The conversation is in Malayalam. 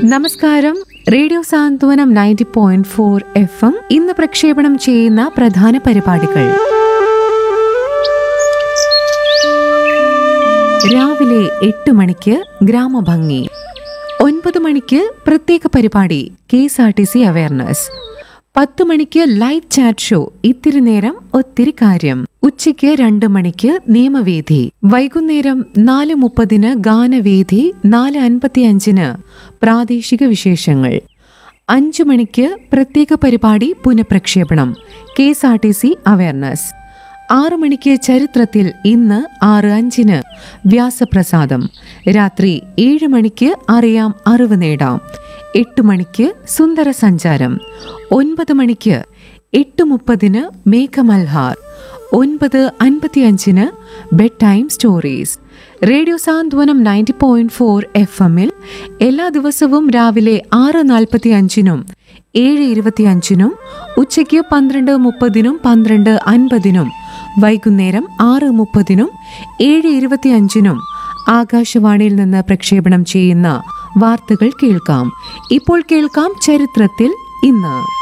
നമസ്കാരം radio Santhwanam ninety point four F M ഇന്ന് പ്രക്ഷേപണം ചെയ്യുന്ന പ്രധാന പരിപാടികൾ രാവിലെ എട്ട് മണിക്ക് ഗ്രാമഭംഗി ഒൻപത് മണിക്ക് പ്രത്യേക പരിപാടി K S R T C awareness പത്ത് മണിക്ക് ലൈവ് ചാറ്റ് ഷോ ഇത്തിരി നേരം ഒത്തിരി കാര്യം ഉച്ചയ്ക്ക് രണ്ട് മണിക്ക് നിയമവേദി വൈകുന്നേരം നാല് മുപ്പതിന് ഗാനവേദി നാല് അൻപത്തിയഞ്ചിന് പ്രാദേശിക വിശേഷങ്ങൾ അഞ്ചു മണിക്ക് പ്രത്യേക പരിപാടി പുനഃപ്രക്ഷേപണം K S R T C awareness ആറു മണിക്ക് ചരിത്രത്തിൽ ഇന്ന് ആറ് അഞ്ചിന് വ്യാസപ്രസാദം രാത്രി ഏഴ് മണിക്ക് അറിയാം അറിവ് നേടാം എട്ട് മണിക്ക് സുന്ദര സഞ്ചാരം ഒൻപത് മണിക്ക് എട്ട് മുപ്പതിന് മേഘമൽഹാർ ഒൻപത് അൻപത്തിയഞ്ചിന് bedtime stories radio Santhwanam ninety point four F എമ്മിൽ എല്ലാ ദിവസവും രാവിലെ ആറ് നാൽപ്പത്തി അഞ്ചിനും ഏഴ് ഇരുപത്തിയഞ്ചിനും ഉച്ചയ്ക്ക് പന്ത്രണ്ട് മുപ്പതിനും പന്ത്രണ്ട് അൻപതിനും വൈകുന്നേരം ആറ് മുപ്പതിനും ഏഴ് ഇരുപത്തിയഞ്ചിനും ആകാശവാണിയിൽ നിന്ന് പ്രക്ഷേപണം ചെയ്യുന്ന വാർത്തകൾ കേൾക്കാം ഇപ്പോൾ കേൾക്കാം ചരിത്രത്തിൽ ഇന്ന്